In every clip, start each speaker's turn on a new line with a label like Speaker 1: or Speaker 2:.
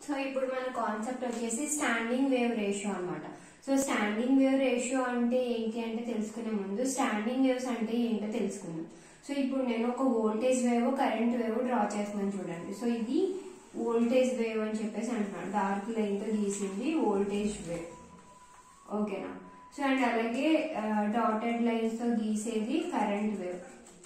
Speaker 1: so ఇప్పుడు మన concept వచ్చేసి స్టాండింగ్ వేవ్ రేషియో అన్నమాట సో స్టాండింగ్ వేవ్ రేషియో అంటే ఏంటి అంటే తెలుసుకునే ముందు స్టాండింగ్ వేవ్స్ అంటే ఏంటో తెలుసుకుందాం సో ఇప్పుడు నేను ఒక voltage wave current wave draw చేస్తున్నాను చూడండి సో ఇది వోల్టేజ్ వేవ్ అని చెప్పేసి అంటున్నాను డార్క్ లైన్ తో గీసింది వోల్టేజ్ వేవ్ ఓకేనా సో అండ్ అలాగే డాటెడ్ లైన్స్ తో గీసేది కరెంట్ వేవ్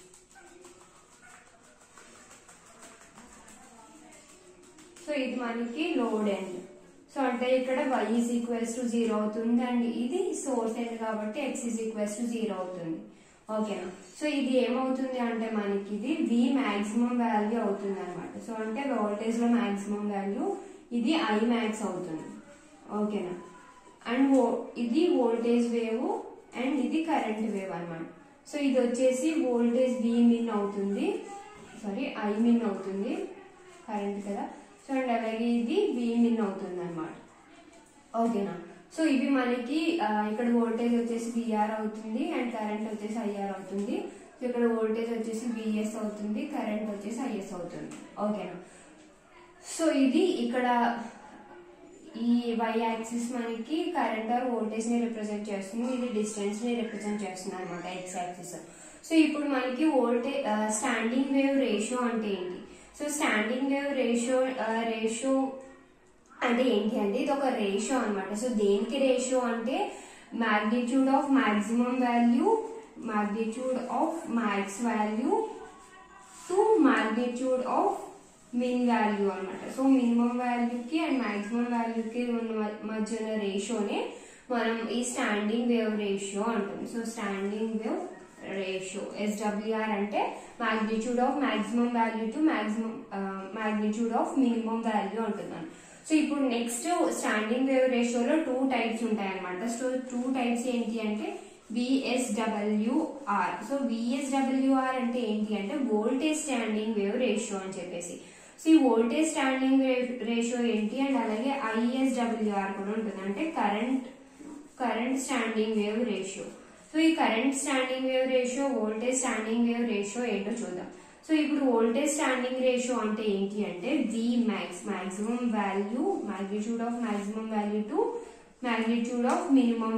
Speaker 1: సో ఇది మనకి లోడ్ ఎండ్ సో అంటే ఇక్కడ y is equals to zero అవుతుంది అండ్ ఇది సోర్స్ ఎండ్ కాబట్టి x is equals to zero అవుతుంది ఓకేనా సో ఇది ఏమవుతుంది అంటే మనకి ఇది v మాక్సిమం వాల్యూ అవుతుంది అనమాట సో అంటే వోల్టేజ్ లో మాక్సిమం వాల్యూ ఇది i మ్యాక్స్ అవుతుంది ఓకేనా అండ్ ఇది వోల్టేజ్ వేవ్ అండ్ ఇది కరెంట్ వేవ్ అన్నమాట సో ఇది వచ్చేసి వోల్టేజ్ v మిన్ అవుతుంది సారీ ఐ మిన్ అవుతుంది కరెంట్ కదా సో అండ్ అలాగే ఇది వి మిన్ అవుతుంది అనమాట ఓకేనా సో ఇవి మనకి ఆ, ఇక్కడ వోల్టేజ్ వచ్చేసి విఆర్ అవుతుంది అండ్ కరెంట్ వచ్చేసి ఐఆర్ అవుతుంది సో ఇక్కడ వోల్టేజ్ వచ్చేసి విఎస్ అవుతుంది కరెంట్ వచ్చేసి ఐఎస్ అవుతుంది ఓకేనా సో ఇది ఇక్కడ ఈ వై యాక్సిస్ మనకి కరెంట్ ఆర్ వోల్టేజ్ ని రిప్రజెంట్ చేస్తుంది ఇది డిస్టెన్స్ ని రిప్రజెంట్ చేస్తుంది అనమాట ఎక్స్ యాక్సిస్ సో ఇప్పుడు మనకి వోల్టేజ్ స్టాండింగ్ వేవ్ రేషియో అంటే ఏంటి so standing wave ratio ratio అంటే ఏంటి అంటే ఇది ఒక రేషియో అన్నమాట సో దేనికి రేషియో అంటే magnitude of maximum value magnitude of max value to magnitude of min value అన్నమాట సో మినిమం వాల్యూకి అండ్ మాక్సిమం వాల్యూకి ఉన్న మ- మధ్య ఉన్న రేషియోనే మనం ఈ స్టాండింగ్ వేవ్ రేషియో అంటాం so standing wave ratio SWR అంటే magnitude of maximum value to maximum magnitude of minimum value అంటున్నాను సో ఇప్పుడు నెక్స్ట్ స్టాండింగ్ వేవ్ రేషియోలో టూ టైప్స్ ఉంటాయి అనమాట సో టూ టైప్స్ ఏంటి అంటే విఎస్డబ్ల్యూఆర్ సో విఎస్డబ్ల్యూఆర్ అంటే ఏంటి అంటే వోల్టేజ్ స్టాండింగ్ వేవ్ రేషియో అని చెప్పేసి సో ఈ వోల్టేజ్ స్టాండింగ్ వేవ్ రేషియో ఏంటి అండ్ అలాగే ఐఎస్డబ్ల్యూఆర్ కూడా ఉంటుంది అంటే current current standing wave ratio so ఈ current standing wave ratio voltage standing wave ratio ఏంటో చూద్దాం సో ఇప్పుడు వోల్టేజ్ స్టాండింగ్ రేషియో అంటే ఏంటి అంటే V max maximum value magnitude of maximum value to magnitude of minimum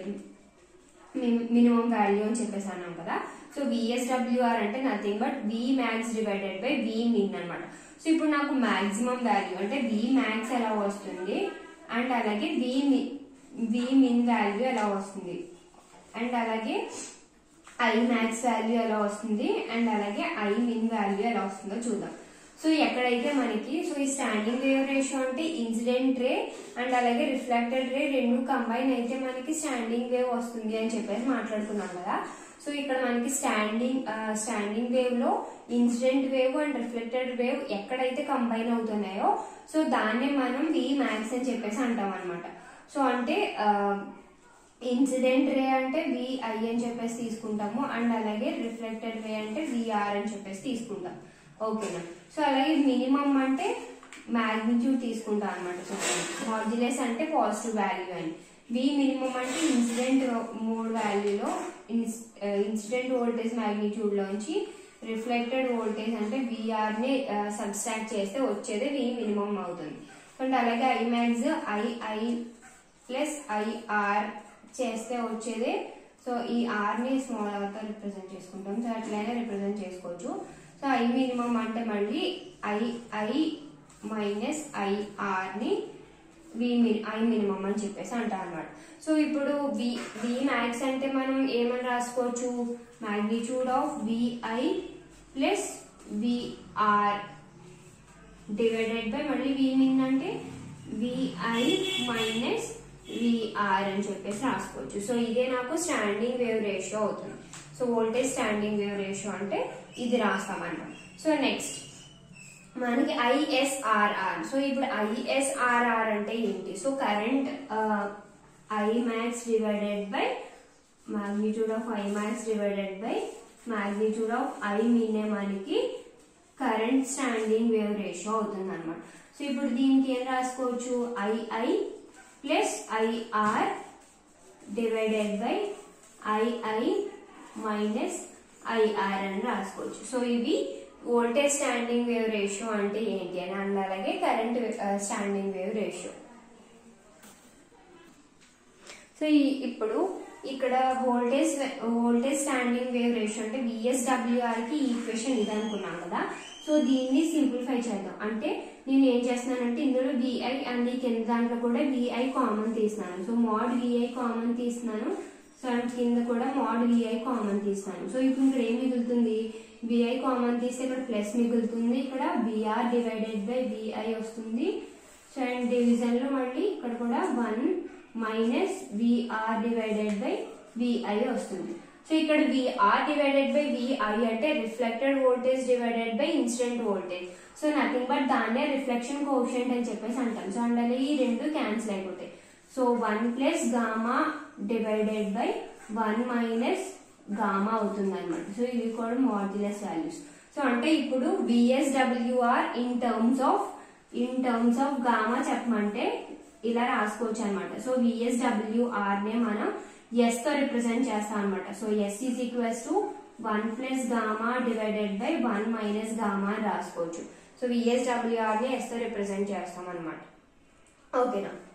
Speaker 1: minimum value అని చెప్పేసి అన్నాం కదా సో విఎస్డబ్ల్యూఆర్ అంటే nothing but V max divided by V min అన్నమాట సో ఇప్పుడు నాకు మాక్సిమం వాల్యూ అంటే వి మ్యాక్స్ ఎలా వస్తుంది అండ్ అలాగే వి వి మిన్ వాల్యూ ఎలా వస్తుంది అండ్ అలాగే ఐ మ్యాక్స్ వాల్యూ ఎలా వస్తుంది అండ్ అలాగే ఐ మిన్ వాల్యూ ఎలా వస్తుందో చూద్దాం సో ఎక్కడైతే మనకి సో ఈ స్టాండింగ్ వేవ్ రేషియో అంటే ఇన్సిడెంట్ రే అండ్ అలాగే రిఫ్లెక్టెడ్ రే రెండు కంబైన్ అయితే మనకి స్టాండింగ్ వేవ్ వస్తుంది అని చెప్పేసి మాట్లాడుకున్నాం కదా సో ఇక్కడ మనకి స్టాండింగ్ స్టాండింగ్ వేవ్ లో incident wave and reflected wave ఎక్కడైతే కంబైన్ అవుతున్నాయో సో దాన్నే మనం వి మ్యాక్స్ అని చెప్పేసి అంటాం అనమాట సో అంటే ఇన్సిడెంట్ రే అంటే విఐ అని చెప్పేసి తీసుకుంటాము అండ్ అలాగే రిఫ్లెక్టెడ్ రే అంటే విఆర్ అని చెప్పేసి తీసుకుంటాం ఓకేనా సో అలాగే మినిమం అంటే మ్యాగ్నిట్యూడ్ తీసుకుంటాం అనమాట సో మాడ్యులేస్ అంటే పాజిటివ్ వాల్యూ అని వి మినిమం అంటే ఇన్సిడెంట్ మోడ్ వాల్యూలో ఇన్సిడెంట్ వోల్టేజ్ మ్యాగ్నిట్యూడ్ లోంచి రిఫ్లెక్టెడ్ వోల్టేజ్ అంటే విఆర్ ని సబ్స్ట్రాక్ట్ చేస్తే వచ్చేది వి మినిమం అవుతుంది అండ్ అలాగే I max II plus IR చేస్తే వచ్చేది సో ఈ ఆర్ ని స్మాల్ ఆర్ తో రిప్రజెంట్ చేసుకుంటాం సో అట్లయినా రిప్రజెంట్ చేసుకోవచ్చు సో ఐ మినిమం అంటే మళ్ళీ ఐ ఐ మైనస్ ఐఆర్ ని వి ఐ మినిమం అని చెప్పేసి అంటారు అనమాట సో ఇప్పుడు వి వి మ్యాక్స్ అంటే మనం ఏమని రాసుకోవచ్చు magnitude of VI plus VR divided by మళ్ళీ వి మిన్ అంటే విఐ మైనస్ విఆర్ అని చెప్పేసి రాసుకోవచ్చు సో ఇదే నాకు స్టాండింగ్ వేవ్ రేషియో అవుతుంది so voltage standing wave ratio అంటే ఇది రాస్తామన్నమాట సో నెక్స్ట్ మనకి ఐఎస్ఆర్ఆర్ సో ఇప్పుడు ఐఎస్ఆర్ఆర్ అంటే ఏంటి so current I max divided by magnitude of I max divided by magnitude of I మీనే మనకి కరెంట్ స్టాండింగ్ వేవ్ రేషియో అవుతుంది అనమాట సో ఇప్పుడు దీనికి ఏం రాసుకోవచ్చు II plus IR divided by II minus IR అని రాసుకోవచ్చు సో ఇవి వోల్టేజ్ స్టాండింగ్ వేవ్ రేషియో అంటే ఏంటి అని అండ్ అలాగే current standing wave ratio so ఈ- ఇప్పుడు ఇక్కడ voltage voltage standing wave ratio అంటే విఎస్డబ్ల్యూఆర్ కి ఈక్వేషన్ ఇది అనుకున్నాం కదా సో దీన్ని సింప్లిఫై చేద్దాం అంటే నేను ఏం చేస్తున్నానంటే ఇందులో విఐ అండ్ ఈ కింద దాంట్లో కూడా విఐ కామన్ తీస్తున్నాను సో మోడ్ విఐ కామన్ తీస్తున్నాను సో అండ్ కింద కూడా మోడ్ విఐ కామన్ తీస్తున్నాను సో ఇప్పుడు ఇక్కడ ఏం మిగులుతుంది విఐ కామన్ తీస్తే ఇక్కడ ప్లస్ మిగులుతుంది ఇక్కడ విఆర్ డివైడెడ్ బై విఐ వస్తుంది సో అండ్ డివిజన్ లో మళ్ళీ ఇక్కడ కూడా one minus VR divided by VI వస్తుంది సో ఇక్కడ విఆర్ డివైడెడ్ బై విఐ అంటే reflected voltage divided by incident voltage so nothing but దాన్నే రిఫ్లెక్షన్ కోషియంట్ అని చెప్పేసి అంటాం సో అంటే ఈ రెండు క్యాన్సిల్ అయిపోతాయి so one plus gamma divided by one minus gamma అవుతుంది అనమాట సో ఇవి కూడా మాడ్యులస్ వాల్యూస్ సో అంటే ఇప్పుడు VSWR in terms of in terms of gamma చెప్పమంటే ఇలా రాసుకోవచ్చు అనమాట సో విఎస్డబ్ల్యూఆర్ నే మనం ఎస్ తో రిప్రజెంట్ చేస్తాం అనమాట so S is equals to one plus gamma divided by one minus gamma అని రాసుకోవచ్చు సో విఎస్డబ్ల్యూఆర్ ని ఎస్ తో రిప్రజెంట్ చేస్తాం అనమాట ఓకేనా